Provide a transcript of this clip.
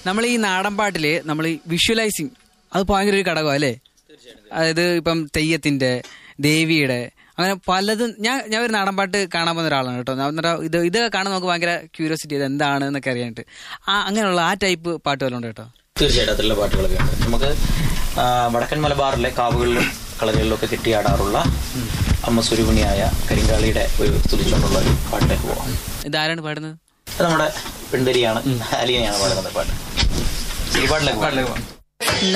നമ്മൾ ഈ നാടൻ പാട്ടില് നമ്മൾ ഈ വിഷ്വലൈസിങ് അത് ഭയങ്കര ഒരു ഘടകം അല്ലേ അതായത് ഇപ്പം തെയ്യത്തിന്റെ ദേവിയുടെ അങ്ങനെ പലതും ഞാൻ ഞാൻ ഒരു നാടൻ പാട്ട് കാണാൻ പോകുന്ന ഒരാളാണ് കേട്ടോ ഞാൻ എന്നിട്ട് ഇത് ഇത് കാണാൻ നമുക്ക് ഭയങ്കര ക്യൂരിയോസിറ്റി ഇത് എന്താണ് എന്നൊക്കെ അറിയാനായിട്ട് ആ അങ്ങനെയുള്ള ആ ടൈപ്പ് പാട്ട് വല്ലതും ഉണ്ട് കേട്ടോ തീർച്ചയായിട്ടും അതിലുള്ള പാട്ടുകളൊക്കെ ഉണ്ട് നമുക്ക് ആ, വടക്കൻ മലബാറിലെ കാവുകളിലും കളരികളിലും ഒക്കെ കെട്ടിയാടാറുള്ള അമ്മ സുരുവിണിയായ കരിങ്കാളിയുടെ ഒരു സ്തുതിച്ചുകൊണ്ടുള്ള ഒരു പാട്ടിലേക്ക് പോവാം ഇതാരാണ് പാടുന്നത് അത് നമ്മുടെ പെൺതരിയാണ് അലിയനെയാണ് പാടുന്നത് പാട്ട് ഈ പാട്ടിലേക്ക് പോവാം. പാട്ടിലേക്ക് പോകാം